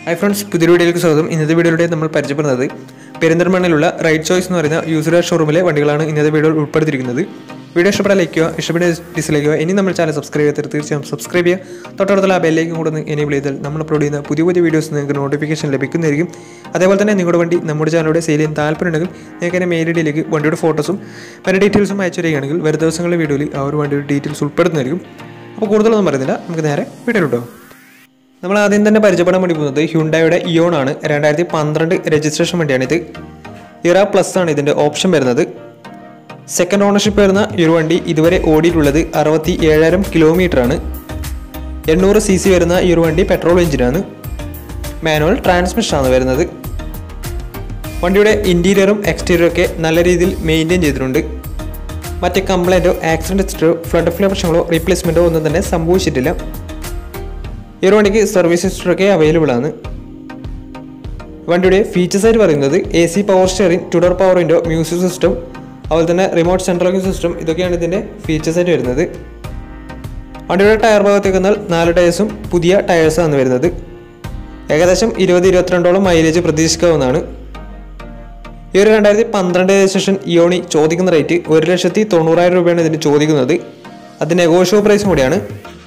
hi friends പുതിയ വീഡിയോയിലേക്ക് സ്വാഗതം ഇന്നത്തെ വീഡിയോയിലൂടെ നമ്മൾ പരിചയപ്പെടുന്നത് പെരിന്തൽമണ്ണയിലുള്ള റൈറ്റ് ചോയ്സ് എന്ന് പറയുന്ന യൂസർ ഷോറൂമിലെ വണ്ടികളാണ് ഇന്നത്തെ വീഡിയോയിൽ ഉൾപ്പെടുത്തിയിരിക്കുന്നത് വീഡിയോ ഇഷ്ടപ്പെട്ടാൽ ലൈക്ക് ചെയ്യുക ഇഷ്ടപ്പെട്ട ഡിസ്ലൈക്ക് ചെയ്യുക ഇനി നമ്മൾ ചാനൽ സബ്സ്ക്രൈബ് ചെയ്ത് തീർച്ചയായും സബ്സ്ക്രൈബ് ചെയ്യുക തൊട്ടടുത്തുള്ള ആ ബെല്ലേക്ക് കൂടെ ഒന്ന് എനേബിൾ ചെയ്താൽ നമ്മൾ അപ്ലോഡ് ചെയ്യുന്ന പുതിയ പുതിയ വീഡിയോസ് നിങ്ങൾക്ക് നോട്ടിഫിക്കേഷൻ ലഭിക്കുന്നതായിരിക്കും അതേപോലെ തന്നെ നിങ്ങളുടെ വണ്ടി നമ്മുടെ ചാനലിലൂടെ സെയിൽ ചെയ്യാൻ താല്പര്യമുണ്ടെങ്കിൽ നിങ്ങൾക്ക് എൻ്റെ മെയിൽ ഐഡിയിലേക്ക് വണ്ടിയുടെ ഫോട്ടോസും പല ഡീറ്റെയിൽസും അയച്ചു തരികയാണെങ്കിൽ വരും ദിവസങ്ങളിലെ വീഡിയോയിൽ ആ ഒരു വണ്ടിയുടെ ഡീറ്റെയിൽസ് ഉൾപ്പെടുന്നതായിരിക്കും അപ്പോൾ കൂടുതലൊന്നും പറയുന്നില്ല നമുക്ക് നേരെ വീഡിയോയിലോട്ടോ നമ്മൾ ആദ്യം തന്നെ പരിചയപ്പെടാൻ വേണ്ടി പോകുന്നത് ഹ്യുണ്ടായുടെ ഇയോൺ ആണ് രണ്ടായിരത്തി പന്ത്രണ്ട് രജിസ്ട്രേഷൻ വണ്ടിയാണിത് ഇറ പ്ലസ് ആണ് ഇതിൻ്റെ ഓപ്ഷൻ വരുന്നത് സെക്കൻഡ് ഓണർഷിപ്പ് വരുന്ന ഈ ഒരു വണ്ടി ഇതുവരെ ഓടിയിട്ടുള്ളത് അറുപത്തി ഏഴായിരം കിലോമീറ്റർ ആണ് എണ്ണൂറ് സി സി വരുന്ന ഈ ഒരു വണ്ടി പെട്രോൾ എഞ്ചിനാണ് മാനുവൽ ട്രാൻസ്മിഷൻ ആണ് വരുന്നത് വണ്ടിയുടെ ഇൻറ്റീരിയറും എക്സ്റ്റീരിയറും ഒക്കെ നല്ല രീതിയിൽ മെയിൻറ്റെയിൻ ചെയ്തിട്ടുണ്ട് മറ്റ് കംപ്ലൈൻറ്റോ ആക്സിഡൻറ്റ് ഹിസ്റ്ററോ ഫ്ലഡ് ഫ്ലോ പ്രശ്നങ്ങളോ റീപ്ലേസ്മെൻറ്റോ ഒന്നും തന്നെ സംഭവിച്ചിട്ടില്ല ഈ ഒരു വണ്ടിക്ക് സർവീസ് ഹിസ്റ്ററൊക്കെ അവൈലബിൾ ആണ് വണ്ടിയുടെ ഫീച്ചേഴ്സ് ആയിട്ട് പറയുന്നത് A C power steering two door power window music system അതുപോലെ തന്നെ റിമോട്ട് സെൻട്രൽ ലോക്കിംഗ് സിസ്റ്റം ഇതൊക്കെയാണ് ഇതിൻ്റെ ഫീച്ചേഴ്സ് ആയിട്ട് വരുന്നത് വണ്ടിയുടെ ടയർ ഭാഗത്തേക്ക് വന്നാൽ നാല് ടയേഴ്സും പുതിയ ടയേഴ്സാണ് വരുന്നത് ഏകദേശം ഇരുപത് ഇരുപത്തിരണ്ടോളം മൈലേജ് പ്രതീക്ഷിക്കാവുന്നതാണ് ഈ ഒരു രണ്ടായിരത്തി പന്ത്രണ്ട് രജിസ്ട്രേഷൻ ഇയോണി ചോദിക്കുന്ന റേറ്റ് ഒരു ലക്ഷത്തി തൊണ്ണൂറായിരം രൂപയാണ് ഇതിന് ചോദിക്കുന്നത് അത് നെഗോഷ്യോ പ്രൈസും കൂടിയാണ്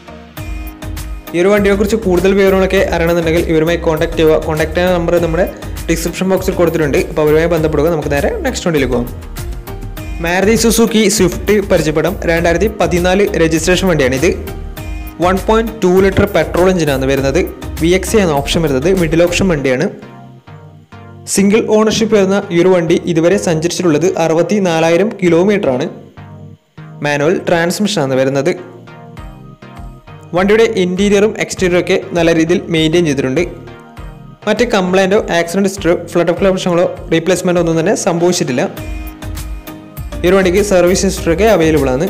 ഈ ഒരു വണ്ടിയെക്കുറിച്ച് കൂടുതൽ വിവരങ്ങളൊക്കെ അറിയണമെന്നുണ്ടെങ്കിൽ ഇവരുമായി കോൺടാക്ട് ചെയ്യുക കോൺടാക്ട് ചെയ്യുന്ന നമ്പർ നമ്മുടെ ഡിസ്ക്രിപ്ഷൻ ബോക്സിൽ കൊടുത്തിട്ടുണ്ട് അപ്പോൾ അവരുമായി ബന്ധപ്പെടുക നമുക്ക് നേരെ നെക്സ്റ്റ് വണ്ടിയിലേക്ക് പോകാം മാരുതി സുസുക്കി സ്വിഫ്റ്റ് പരിചയപ്പെടാം രണ്ടായിരത്തി പതിനാല് രജിസ്ട്രേഷൻ വണ്ടിയാണിത് one point two litre petrol എഞ്ചിനാണ് വരുന്നത് വി എക്സ് ആണ് ഓപ്ഷൻ വരുന്നത് മിഡിൽ ഓപ്ഷൻ വണ്ടിയാണ് സിംഗിൾ ഓണർഷിപ്പ് വരുന്ന ഈ ഒരു വണ്ടി ഇതുവരെ സഞ്ചരിച്ചിട്ടുള്ളത് അറുപത്തി നാലായിരം കിലോമീറ്റർ ആണ് മാനുവൽ ട്രാൻസ്മിഷൻ ആണ് വരുന്നത് വണ്ടിയുടെ ഇൻറ്റീരിയറും എക്സ്റ്റീരിയറും ഒക്കെ നല്ല രീതിയിൽ മെയിൻറ്റെയിൻ ചെയ്തിട്ടുണ്ട് മറ്റ് കംപ്ലൈൻറ്റോ ആക്സിഡൻറ്റ് ഹിസ്റ്ററോ ഫ്ലഡ് ഓഫ് പ്രശ്നങ്ങളോ റീപ്ലേസ്മെൻറ്റോ ഒന്നും തന്നെ സംഭവിച്ചിട്ടില്ല ഈ ഒരു വണ്ടിക്ക് സർവീസ് ഹിസ്റ്ററൊക്കെ അവൈലബിൾ ആണ്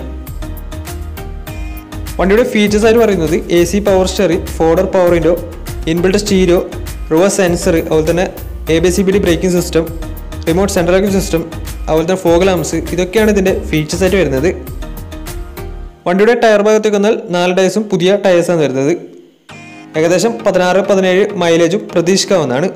വണ്ടിയുടെ ഫീച്ചേഴ്സ് ആയിട്ട് പറയുന്നത് A C power steering four door power window inbuilt stereo reverse sensor അതുപോലെ തന്നെ A B C B D braking system remote central locking system അതുപോലെ തന്നെ ഫോഗ് ലാംസ് ഇതൊക്കെയാണ് ഇതിൻ്റെ ഫീച്ചേഴ്സ് ആയിട്ട് വരുന്നത് വണ്ടിയുടെ ടയർ ഭാഗത്തേക്ക് വന്നാൽ നാല് ടയേഴ്സും പുതിയ ടയേഴ്സാണ് വരുന്നത് ഏകദേശം പതിനാറ് പതിനേഴ് മൈലേജും പ്രതീക്ഷിക്കാവുന്നതാണ്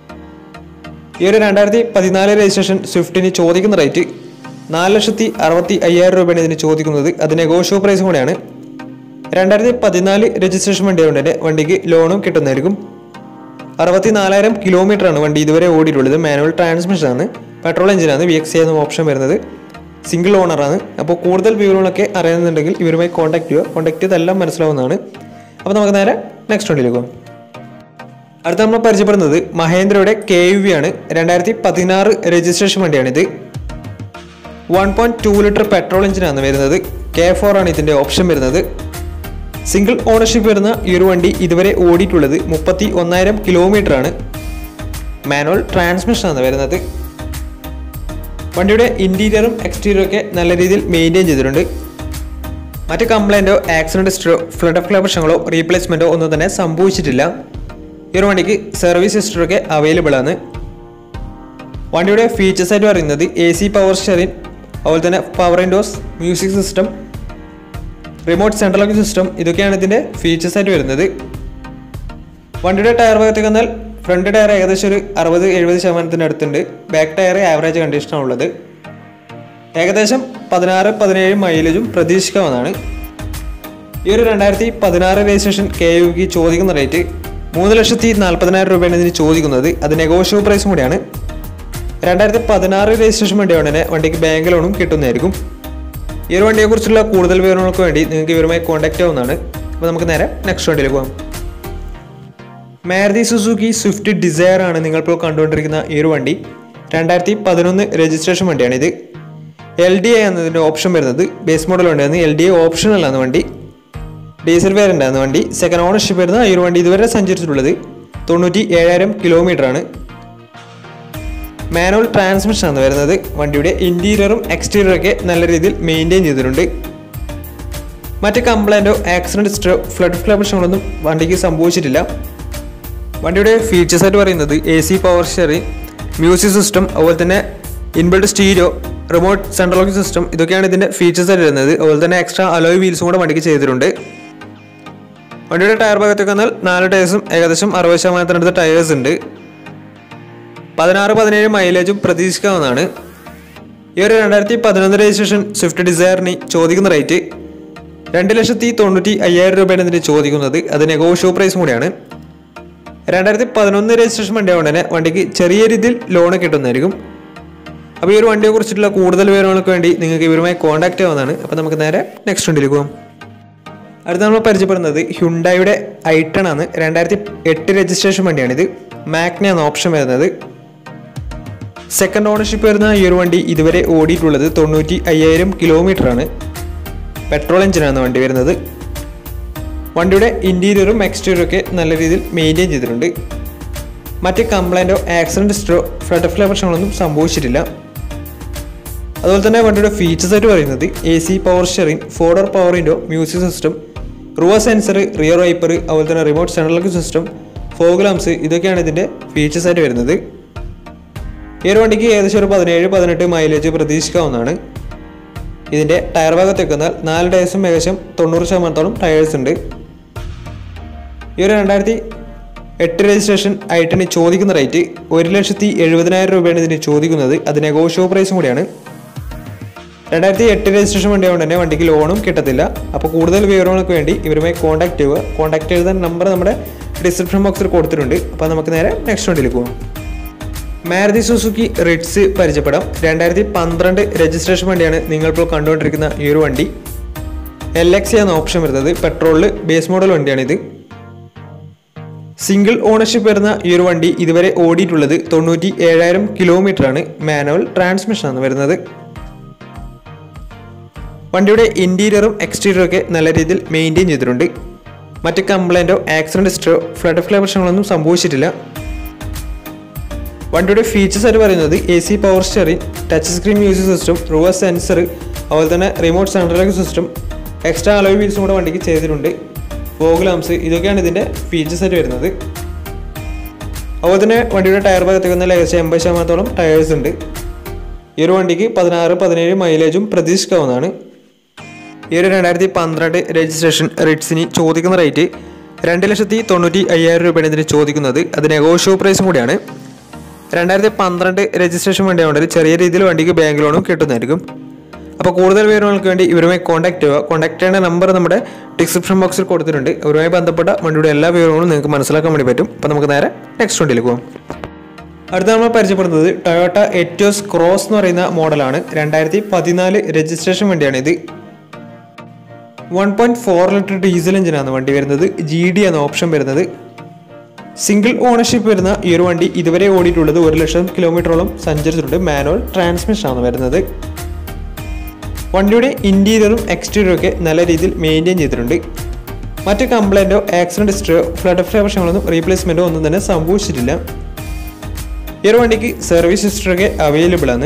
ഈ ഒരു രണ്ടായിരത്തി പതിനാല് രജിസ്ട്രേഷൻ സ്വിഫ്റ്റിന് ചോദിക്കുന്ന റേറ്റ് നാല് ലക്ഷത്തി അറുപത്തി അയ്യായിരം രൂപയാണ് ഇതിന് ചോദിക്കുന്നത് അത് നെഗോഷ്യോ പ്രൈസും കൂടെയാണ് രണ്ടായിരത്തി പതിനാല് രജിസ്ട്രേഷൻ വണ്ടി ആയതുകൊണ്ട് തന്നെ വണ്ടിക്ക് ലോണും കിട്ടുന്നതായിരിക്കും അറുപത്തി നാലായിരം കിലോമീറ്റർ ആണ് വണ്ടി ഇതുവരെ ഓടിയിട്ടുള്ളത് മാനുവൽ ട്രാൻസ്മിഷൻ ആണ് പെട്രോൾ എഞ്ചിനാണ് വി എക്സ് എന്ന ഓപ്ഷൻ വരുന്നത് സിംഗിൾ ഓണറാണ് അപ്പോൾ കൂടുതൽ വിവരങ്ങളൊക്കെ അറിയുന്നുണ്ടെങ്കിൽ ഇവരുമായി കോൺടാക്ട് ചെയ്യുക കോൺടാക്ട് ചെയ്തെല്ലാം മനസ്സിലാവുന്നതാണ് അപ്പോൾ നമുക്ക് നേരെ നെക്സ്റ്റ് വണ്ടിയിലേക്ക് പോകാം അടുത്ത നമ്മൾ പരിചയപ്പെടുന്നത് മഹേന്ദ്രയുടെ കെ യു വി ആണ് രണ്ടായിരത്തി പതിനാറ് രജിസ്ട്രേഷൻ വണ്ടിയാണിത് one point two litre petrol എഞ്ചിനാണ് വരുന്നത് കെ ഫോർ ആണ് ഇതിൻ്റെ ഓപ്ഷൻ വരുന്നത് സിംഗിൾ ഓണർഷിപ്പ് വരുന്ന ഈ ഒരു വണ്ടി ഇതുവരെ ഓടിയിട്ടുള്ളത് മുപ്പത്തി ഒന്നായിരം കിലോമീറ്റർ ആണ് മാനുവൽ ട്രാൻസ്മിഷൻ ആണ് വരുന്നത് വണ്ടിയുടെ ഇൻറ്റീരിയറും എക്സ്റ്റീരിയറും ഒക്കെ നല്ല രീതിയിൽ മെയിൻറ്റെയിൻ ചെയ്തിട്ടുണ്ട് മറ്റ് കംപ്ലൈൻറ്റോ ആക്സിഡൻറ്റ് ഹിസ്റ്ററോ ഫ്ലഡ് ഓഫ് പ്രശ്നങ്ങളോ റീപ്ലേസ്മെൻറ്റോ ഒന്നും തന്നെ സംഭവിച്ചിട്ടില്ല ഈ ഒരു വണ്ടിക്ക് സർവീസ് ഹിസ്റ്ററൊക്കെ അവൈലബിൾ ആണ് വണ്ടിയുടെ ഫീച്ചേഴ്സ് ആയിട്ട് പറയുന്നത് എ സി പവർ സ്റ്റിയറിംഗ് അതുപോലെ തന്നെ power windows music system remote central locking system ഇതൊക്കെയാണ് ഇതിൻ്റെ ഫീച്ചേഴ്സ് ആയിട്ട് വരുന്നത് വണ്ടിയുടെ ടയർ ഭാഗത്തേക്ക് വന്നാൽ ഫ്രണ്ട് ടയർ ഏകദേശം ഒരു അറുപത് എഴുപത് ശതമാനത്തിൻ്റെ അടുത്തുണ്ട് ബാക്ക് ടയർ ആവറേജ് കണ്ടീഷനാണ് ഉള്ളത് ഏകദേശം പതിനാറ് പതിനേഴ് മൈലേജും പ്രതീക്ഷിക്കാവുന്നതാണ് ഈ ഒരു രണ്ടായിരത്തി പതിനാറ് രജിസ്ട്രേഷൻ കെ യുക്ക് ചോദിക്കുന്ന റേറ്റ് മൂന്ന് ലക്ഷത്തി നാൽപ്പതിനായിരം രൂപയാണ് ഇതിന് ചോദിക്കുന്നത് അത് നെഗോഷ്യോ പ്രൈസും കൂടിയാണ് രണ്ടായിരത്തി പതിനാറ് രജിസ്ട്രേഷൻ വണ്ടി ഉടനെ വണ്ടിക്ക് ബാങ്ക് ലോണും കിട്ടുന്നതായിരിക്കും ഈ ഒരു വണ്ടിയെക്കുറിച്ചുള്ള കൂടുതൽ വിവരങ്ങൾക്ക് വേണ്ടി നിങ്ങൾക്ക് ഇവരുമായി കോൺടാക്ട് ആവുന്നതാണ് അപ്പോൾ നമുക്ക് നേരെ നെക്സ്റ്റ് വണ്ടിയിലേക്ക് പോകാം മാരുതി സുസുക്കി സ്വിഫ്റ്റ് ഡിസയർ ആണ് നിങ്ങളിപ്പോൾ കണ്ടുകൊണ്ടിരിക്കുന്ന ഈ ഒരു വണ്ടി രണ്ടായിരത്തി പതിനൊന്ന് രജിസ്ട്രേഷൻ വണ്ടിയാണിത് എൽ ഡി എ എന്നതിൻ്റെ ഓപ്ഷൻ വരുന്നത് ബേസ് മോഡൽ വണ്ടിയാണ് എൽ ഡി എ ഓപ്ഷണലാണ് വണ്ടി ഡീസൽ വേരിയൻ്റ് ആണ് വണ്ടി സെക്കൻഡ് ഓണർഷിപ്പ് വരുന്ന ഈ ഒരു വണ്ടി ഇതുവരെ സഞ്ചരിച്ചിട്ടുള്ളത് തൊണ്ണൂറ്റി ഏഴായിരം കിലോമീറ്റർ ആണ് മാനുവൽ ട്രാൻസ്മിഷൻ ആണ് വരുന്നത് വണ്ടിയുടെ ഇൻറ്റീരിയറും എക്സ്റ്റീരിയറും ഒക്കെ നല്ല രീതിയിൽ മെയിൻറ്റെയിൻ ചെയ്തിട്ടുണ്ട് മറ്റ് കംപ്ലൈൻറ്റോ ആക്സിഡൻറ്റ് ഹിസ്റ്ററോ ഫ്ലഡ് ഫ്ലഡ് പ്രശ്നങ്ങളൊന്നും വണ്ടിക്ക് സംഭവിച്ചിട്ടില്ല വണ്ടിയുടെ ഫീച്ചേഴ്സ് ആയിട്ട് പറയുന്നത് A C power steering music system അതുപോലെ തന്നെ inbuilt stereo remote central locking system ഇതൊക്കെയാണ് ഇതിൻ്റെ ഫീച്ചേഴ്സ് ആയിട്ട് വരുന്നത് അതുപോലെ തന്നെ എക്സ്ട്രാ അലോയ് വീൽസും കൂടെ വണ്ടിക്ക് ചെയ്തിട്ടുണ്ട് വണ്ടിയുടെ ടയർ ഭാഗത്തേക്ക് വന്നാൽ നാല് ടയേഴ്സും ഏകദേശം അറുപത് ശതമാനത്തിനടുത്ത് ടയേഴ്സ് ഉണ്ട് പതിനാറ് പതിനേഴ് മൈലേജും പ്രതീക്ഷിക്കാവുന്നതാണ് ഈ ഒരു രണ്ടായിരത്തി പതിനൊന്ന് രജിസ്ട്രേഷൻ സ്വിഫ്റ്റ് ഡിസയറിന് ചോദിക്കുന്ന റേറ്റ് രണ്ട് ലക്ഷത്തി തൊണ്ണൂറ്റി അയ്യായിരം രൂപയാണ് ഇതിന് ചോദിക്കുന്നത് അത് നെഗോഷ്യോ പ്രൈസും കൂടിയാണ് രണ്ടായിരത്തി പതിനൊന്ന് രജിസ്ട്രേഷൻ വണ്ടി ആയതുകൊണ്ട് തന്നെ വണ്ടിക്ക് ചെറിയ രീതിയിൽ ലോൺ കിട്ടുന്നതായിരിക്കും അപ്പോൾ ഈ ഒരു വണ്ടിയെ കുറിച്ചിട്ടുള്ള കൂടുതൽ വിവരങ്ങൾക്ക് വേണ്ടി നിങ്ങൾക്ക് ഇവരുമായി കോൺടാക്ട് ചെയ്യാവുന്നതാണ് അപ്പോൾ നമുക്ക് നേരെ നെക്സ്റ്റ് വണ്ടിയിലേക്ക് പോകാം അടുത്ത നമ്മൾ പരിചയപ്പെടുന്നത് ഹ്യുണ്ടായുടെ ഐട്ടൺ ആണ് രണ്ടായിരത്തി എട്ട് രജിസ്ട്രേഷൻ വണ്ടിയാണിത് മാഗ്ന എന്ന ഓപ്ഷൻ വരുന്നത് സെക്കൻഡ് ഓണർഷിപ്പ് വരുന്ന ഈ ഒരു വണ്ടി ഇതുവരെ ഓടിയിട്ടുള്ളത് തൊണ്ണൂറ്റി അയ്യായിരം കിലോമീറ്റർ ആണ് പെട്രോൾ എഞ്ചിനാണ് വണ്ടി വരുന്നത് വണ്ടിയുടെ ഇൻറ്റീരിയറും എക്സ്റ്റീരിയറും ഒക്കെ നല്ല രീതിയിൽ മെയിൻറ്റെയിൻ ചെയ്തിട്ടുണ്ട് മറ്റ് കംപ്ലൈൻറ്റോ ആക്സിഡൻറ്റ് ഹിസ്റ്ററോ ഫ്ലഡ് ഫ്ലേ പ്രശ്നങ്ങളൊന്നും സംഭവിച്ചിട്ടില്ല അതുപോലെ തന്നെ വണ്ടിയുടെ ഫീച്ചേഴ്സ് ആയിട്ട് പറയുന്നത് A C power steering four door power window music system റുവ സെൻസർ റിയർ വൈപ്പർ അതുപോലെ തന്നെ remote central system fog lamps ഇതൊക്കെയാണ് ഇതിൻ്റെ ഫീച്ചേഴ്സ് ആയിട്ട് വരുന്നത് ഈ ഒരു വണ്ടിക്ക് ഏകദേശം ഒരു പതിനേഴ് പതിനെട്ട് മൈലേജ് പ്രതീക്ഷിക്കാവുന്നതാണ് ഇതിൻ്റെ ടയർ ഭാഗത്തേക്ക് വന്നാൽ നാല് ടയേഴ്സും ഏകദേശം തൊണ്ണൂറ് ശതമാനത്തോളം ടയേഴ്സ് ഉണ്ട് ഈ ഒരു രണ്ടായിരത്തി എട്ട് രജിസ്ട്രേഷൻ ഐട്ടിന് ചോദിക്കുന്ന റേറ്റ് ഒരു ലക്ഷത്തി എഴുപതിനായിരം രൂപയാണ് ഇതിന് ചോദിക്കുന്നത് അത് നെഗോഷ്യോ പ്രൈസും കൂടിയാണ് രണ്ടായിരത്തി എട്ട് രജിസ്ട്രേഷൻ വണ്ടി ആയതുകൊണ്ട് തന്നെ വണ്ടിക്ക് ലോണും കിട്ടത്തില്ല അപ്പോൾ കൂടുതൽ വിവരങ്ങൾക്ക് വേണ്ടി ഇവരുമായി കോൺടാക്ട് ചെയ്യുക കോൺടാക്ട് ചെയ്ത നമ്പർ നമ്മുടെ ഡിസ്ക്രിപ്ഷൻ ബോക്സിൽ കൊടുത്തിട്ടുണ്ട് അപ്പോൾ നമുക്ക് നേരെ നെക്സ്റ്റ് വണ്ടിയിലേക്ക് പോകാം മാരുതി സുസുക്കി റിറ്റ്സ് പരിചയപ്പെടാം രണ്ടായിരത്തി പന്ത്രണ്ട് രജിസ്ട്രേഷൻ വണ്ടിയാണ് നിങ്ങളിപ്പോൾ കണ്ടുകൊണ്ടിരിക്കുന്ന ഈ ഒരു വണ്ടി എൽ എക്സ് എന്ന ഓപ്ഷൻ വരുന്നത് പെട്രോളിൽ ബേസ് മോഡൽ വണ്ടിയാണിത് സിംഗിൾ ഓണർഷിപ്പ് വരുന്ന ഈ ഒരു വണ്ടി ഇതുവരെ ഓടിയിട്ടുള്ളത് തൊണ്ണൂറ്റി ഏഴായിരം കിലോമീറ്റർ ആണ് മാനുവൽ ട്രാൻസ്മിഷൻ ആണ് വരുന്നത് വണ്ടിയുടെ ഇൻറ്റീരിയറും എക്സ്റ്റീരിയറും ഒക്കെ നല്ല രീതിയിൽ മെയിൻറ്റെയിൻ ചെയ്തിട്ടുണ്ട് മറ്റ് കംപ്ലൈൻറ്റോ ആക്സിഡൻറ്റ് ഹിസ്റ്ററോ ഫ്ലഡ് ഫ്ലേ പ്രശ്നങ്ങളൊന്നും സംഭവിച്ചിട്ടില്ല വണ്ടിയുടെ ഫീച്ചേഴ്സ് ആയിട്ട് പറയുന്നത് A C power steering touch screen music system reverse sensor അതുപോലെ തന്നെ remote central system extra alloy വീൽസും കൂടെ വണ്ടിക്ക് ചെയ്തിട്ടുണ്ട് ഫോഗ് ലാംസ് ഇതൊക്കെയാണ് ഇതിൻ്റെ ഫീച്ചേഴ്സ് ആയിട്ട് വരുന്നത് അതുപോലെ തന്നെ വണ്ടിയുടെ ടയർ ഭാഗത്തേക്ക് വന്നാൽ ഏകദേശം എൺപത് ശതമാനത്തോളം ടയേഴ്സ് ഉണ്ട് ഈ ഒരു വണ്ടിക്ക് പതിനാറ് പതിനേഴ് മൈലേജും പ്രതീക്ഷിക്കാവുന്നതാണ് ഈ ഒരു രണ്ടായിരത്തി പന്ത്രണ്ട് രജിസ്ട്രേഷൻ റിറ്റ്സിന് ചോദിക്കുന്ന റേറ്റ് രണ്ട് ലക്ഷത്തി തൊണ്ണൂറ്റി അയ്യായിരം രൂപയാണ് ഇതിന് ചോദിക്കുന്നത് അത് നെഗോഷ്യോ പ്രൈസും കൂടിയാണ് രണ്ടായിരത്തി പന്ത്രണ്ട് രജിസ്ട്രേഷൻ വണ്ടി ആയതുകൊണ്ട് ചെറിയ രീതിയിൽ വണ്ടിക്ക് ബാങ്ക് ലോണും കിട്ടുന്നതായിരിക്കും അപ്പോൾ കൂടുതൽ വിവരങ്ങൾക്ക് വേണ്ടി ഇവരുമായി കോൺടാക്ട് ചെയ്യുക കോൺടാക്ട് ചെയ്യേണ്ട നമ്പർ നമ്മുടെ ഡിസ്ക്രിപ്ഷൻ ബോക്സിൽ കൊടുത്തിട്ടുണ്ട് ഇവരുമായി ബന്ധപ്പെട്ട വണ്ടിയുടെ എല്ലാ വിവരങ്ങളും നിങ്ങൾക്ക് മനസ്സിലാക്കാൻ വേണ്ടി പറ്റും അപ്പോൾ നമുക്ക് നേരെ നെക്സ്റ്റ് വണ്ടിയിലേക്ക് പോകാം അടുത്ത നമ്മൾ പരിചയപ്പെടുന്നത് ടൊയോട്ട എറ്റോസ് ക്രോസ് എന്ന് പറയുന്ന മോഡലാണ് രണ്ടായിരത്തി പതിനാല് രജിസ്ട്രേഷൻ വണ്ടിയാണ് ഇത് one point four litre diesel എഞ്ചിനാണ് വണ്ടി വരുന്നത് ജി ഡി എന്ന ഓപ്ഷൻ വരുന്നത് സിംഗിൾ ഓണർഷിപ്പ് വരുന്ന ഈ ഒരു വണ്ടി ഇതുവരെ ഓടിയിട്ടുള്ളത് ഒരു ലക്ഷം കിലോമീറ്ററോളം സഞ്ചരിച്ചിട്ടുണ്ട് മാനുവൽ ട്രാൻസ്മിഷൻ ആണ് വരുന്നത് വണ്ടിയുടെ ഇന്റീരിയറും എക്സ്റ്റീരിയറും ഒക്കെ നല്ല രീതിയിൽ മെയിൻറ്റെയിൻ ചെയ്തിട്ടുണ്ട് മറ്റ് കംപ്ലൈൻറ്റോ ആക്സിഡൻറ്റ് ഹിസ്റ്ററിയോ ഫ്ലഡ് ഫ്ലേ പ്രശ്നങ്ങളൊന്നും റീപ്ലേസ്മെൻറ്റോ ഒന്നും തന്നെ സംഭവിച്ചിട്ടില്ല ഈ ഒരു വണ്ടിക്ക് സർവീസ് ഹിസ്റ്ററൊക്കെ അവൈലബിൾ ആണ്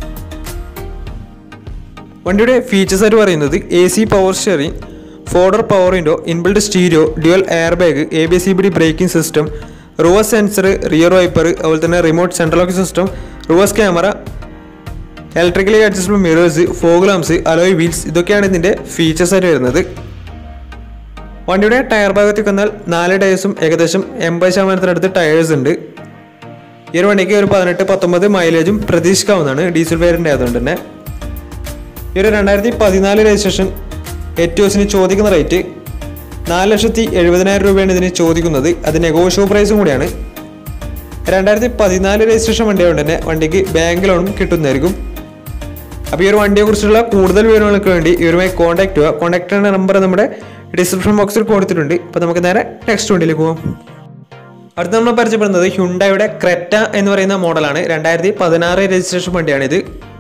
വണ്ടിയുടെ ഫീച്ചേഴ്സ് ആയിട്ട് പറയുന്നത് A C power steering four door power window inbuilt stereo dual air bag A B C B D braking system reverse sensor rear wiper അതുപോലെ തന്നെ remote central lock system reverse camera electrically adjustable mirrors fog lamps alloy wheels ഇതൊക്കെയാണ് ഇതിൻ്റെ features ആയിട്ട് വരുന്നത് വണ്ടിയുടെ tyre ഭാഗത്തേക്ക് വന്നാൽ നാല് ടയേഴ്സും ഏകദേശം എൺപത് ശതമാനത്തിനടുത്ത് ടയേഴ്സ് ഉണ്ട് ഈ ഒരു വണ്ടിക്ക് ഒരു പതിനെട്ട് പത്തൊമ്പത് മൈലേജും പ്രതീക്ഷിക്കാവുന്നതാണ് ഡീസൽ വേരിൻ്റെ ആയതുകൊണ്ട് തന്നെ ഈ ഒരു രണ്ടായിരത്തി പതിനാല് രജിസ്ട്രേഷൻ എറ്റോസിന് ചോദിക്കുന്ന റേറ്റ് നാല് ലക്ഷത്തി എഴുപതിനായിരം രൂപയാണ് ഇതിന് ചോദിക്കുന്നത് അത് നെഗോഷ്യോ പ്രൈസും കൂടിയാണ് രണ്ടായിരത്തി പതിനാല് രജിസ്ട്രേഷൻ വണ്ടിയായതുകൊണ്ട് തന്നെ വണ്ടിക്ക് ബാങ്ക് ലോണും കിട്ടുന്നതായിരിക്കും അപ്പോൾ ഈ ഒരു വണ്ടിയെക്കുറിച്ചുള്ള കൂടുതൽ വിവരങ്ങൾക്ക് വേണ്ടി ഇവരുമായി കോൺടാക്ട് ചെയ്യുക കോൺടാക്ട് ചെയ്യുന്ന നമ്പർ നമ്മുടെ ഡിസ്ക്രിപ്ഷൻ ബോക്സിൽ കൊടുത്തിട്ടുണ്ട് അപ്പോൾ നമുക്ക് നേരെ നെക്സ്റ്റ് വണ്ടിയിലേക്ക് പോകാം അടുത്ത നമ്മൾ പരിചയപ്പെടുന്നത് ഹ്യുണ്ടായുടെ ക്രെറ്റ എന്ന് പറയുന്ന മോഡലാണ് രണ്ടായിരത്തി പതിനാറ് രജിസ്ട്രേഷൻ വണ്ടിയാണിത്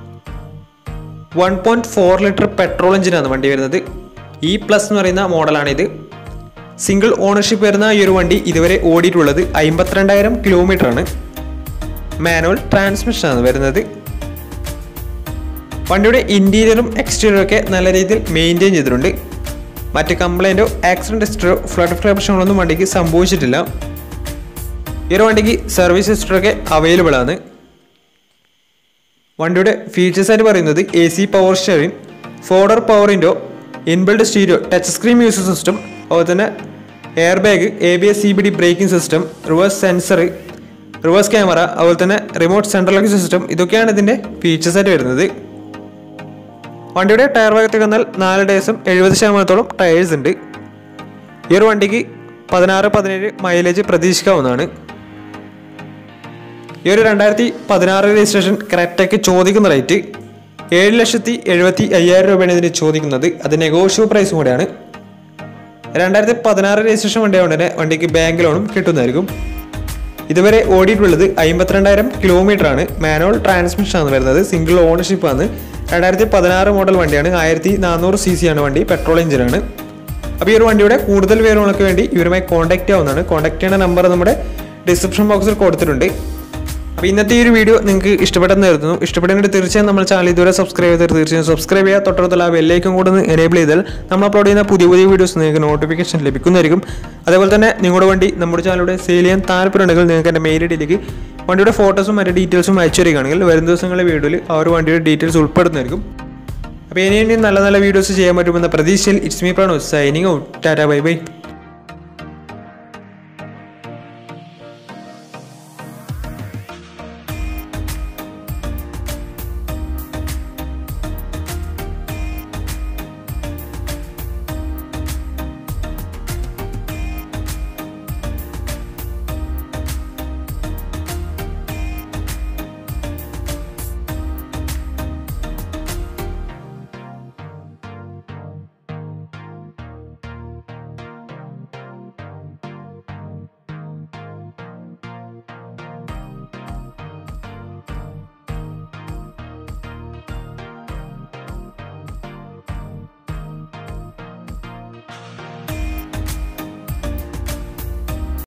one point four litre petrol എഞ്ചിനാണ് വണ്ടി വരുന്നത് ഇ പ്ലസ് എന്ന് പറയുന്ന മോഡലാണിത് സിംഗിൾ ഓണർഷിപ്പ് വരുന്ന ഈ ഒരു വണ്ടി ഇതുവരെ ഓടിയിട്ടുള്ളത് അമ്പത്തിരണ്ടായിരം കിലോമീറ്റർ ആണ് മാനുവൽ ട്രാൻസ്മിഷൻ ആണ് വരുന്നത് വണ്ടിയുടെ ഇന്റീരിയറും എക്സ്റ്റീരിയറും ഒക്കെ നല്ല രീതിയിൽ മെയിൻറ്റെയിൻ ചെയ്തിട്ടുണ്ട് മറ്റ് കംപ്ലൈൻറ്റോ ആക്സിഡൻറ്റ് ഹിസ്റ്ററോ ഫ്ലഡ് ഫ്ലേ പ്രശ്നങ്ങളൊന്നും വണ്ടിക്ക് സംഭവിച്ചിട്ടില്ല ഈ ഒരു വണ്ടിക്ക് സർവീസ് ഹിസ്റ്ററൊക്കെ അവൈലബിൾ ആണ് വണ്ടിയുടെ ഫീച്ചേഴ്സ് ആയിട്ട് പറയുന്നത് A C power steering four door power window inbuilt stereo touch screen music system അതുപോലെ തന്നെ air bag A B S C B D braking system reverse sensor reverse camera അതുപോലെ തന്നെ റിമോട്ട് സെൻട്രൽ ലോക്ക് സിസ്റ്റം ഇതൊക്കെയാണ് ഇതിൻ്റെ features ആയിട്ട് വരുന്നത് വണ്ടിയുടെ tyre ഭാഗത്തേക്ക് വന്നാൽ നാല് ഡേയ്സും എഴുപത് ശതമാനത്തോളം ടയേഴ്സ് ഉണ്ട് ഈ ഒരു വണ്ടിക്ക് പതിനാറ് പതിനേഴ് മൈലേജ് പ്രതീക്ഷിക്കാവുന്നതാണ് ഈ ഒരു രണ്ടായിരത്തി പതിനാറ് രജിസ്ട്രേഷൻ ക്രെറ്റയ്ക്ക് ചോദിക്കുന്ന റേറ്റ് ഏഴ് ലക്ഷത്തി എഴുപത്തി അയ്യായിരം രൂപയാണ് ഇതിന് ചോദിക്കുന്നത് അത് നെഗോഷ്യബിൾ പ്രൈസും കൂടെയാണ് രണ്ടായിരത്തി പതിനാറ് രജിസ്ട്രേഷൻ വണ്ടിയായതുകൊണ്ട് തന്നെ വണ്ടിക്ക് ബാങ്ക് ലോണും കിട്ടുന്നതായിരിക്കും ഇതുവരെ ഓടിയിട്ടുള്ളത് അമ്പത്തിരണ്ടായിരം കിലോമീറ്റർ ആണ് മാനുവൽ ട്രാൻസ്മിഷൻ ആണ് വരുന്നത് സിംഗിൾ ഓണർഷിപ്പ് ആണ് രണ്ടായിരത്തി പതിനാറ് മോഡൽ വണ്ടിയാണ് ആയിരത്തി നാനൂറ് സി സി ആണ് വണ്ടി പെട്രോൾ എഞ്ചിനാണ് അപ്പോൾ ഈ ഒരു വണ്ടിയുടെ കൂടുതൽ വിവരങ്ങൾക്ക് വേണ്ടി ഇവരുമായി കോൺടാക്ട് ചെയ്യാവുന്നതാണ് കോൺടാക്ട് ചെയ്യുന്ന നമ്പർ നമ്മുടെ ഡിസ്ക്രിപ്ഷൻ ബോക്സിൽ കൊടുത്തിട്ടുണ്ട് അപ്പോൾ ഇന്നത്തെ ഈ ഒരു വീഡിയോ നിങ്ങൾക്ക് ഇഷ്ടപ്പെട്ടെന്ന് കരുതുന്നു ഇഷ്ടപ്പെടുന്നതിന് തീർച്ചയായും നമ്മൾ ചാനൽ ഇതുവരെ സബ്സ്ക്രൈബ് ചെയ്താൽ തീർച്ചയായും സബ്സ്ക്രൈബ് ചെയ്യുക തൊട്ടടുത്തുള്ള ആ ബെല്ലേക്കും കൂടെ ഒന്ന് എനേബിൾ ചെയ്താൽ നമ്മൾ അപ്ലോഡ് ചെയ്യുന്ന പുതിയ പുതിയ വീഡിയോസ് നിങ്ങൾക്ക് നോട്ടിഫിക്കേഷൻ ലഭിക്കുന്നതായിരിക്കും അതേപോലെ തന്നെ നിങ്ങളുടെ വണ്ടി നമ്മുടെ ചാനലിലൂടെ സെയിൽ ചെയ്യാൻ താല്പര്യമുണ്ടെങ്കിൽ നിങ്ങൾക്ക് എൻ്റെ മെയിൽ ഐഡിയിലേക്ക് വണ്ടിയുടെ ഫോട്ടോസും മറ്റു ഡീറ്റെയിൽസും അയച്ചു തരികയാണെങ്കിൽ വരും ദിവസങ്ങളിലെ വീഡിയോയിൽ ആ ഒരു വണ്ടിയുടെ ഡീറ്റെയിൽസ് ഉൾപ്പെടുന്നതായിരിക്കും അപ്പോൾ ഇനി ഇനി നല്ല നല്ല വീഡിയോസ് ചെയ്യാൻ പറ്റുമെന്ന പ്രതീക്ഷയിൽ it's me Prano signing out ടാറ്റാ ബൈ ബൈ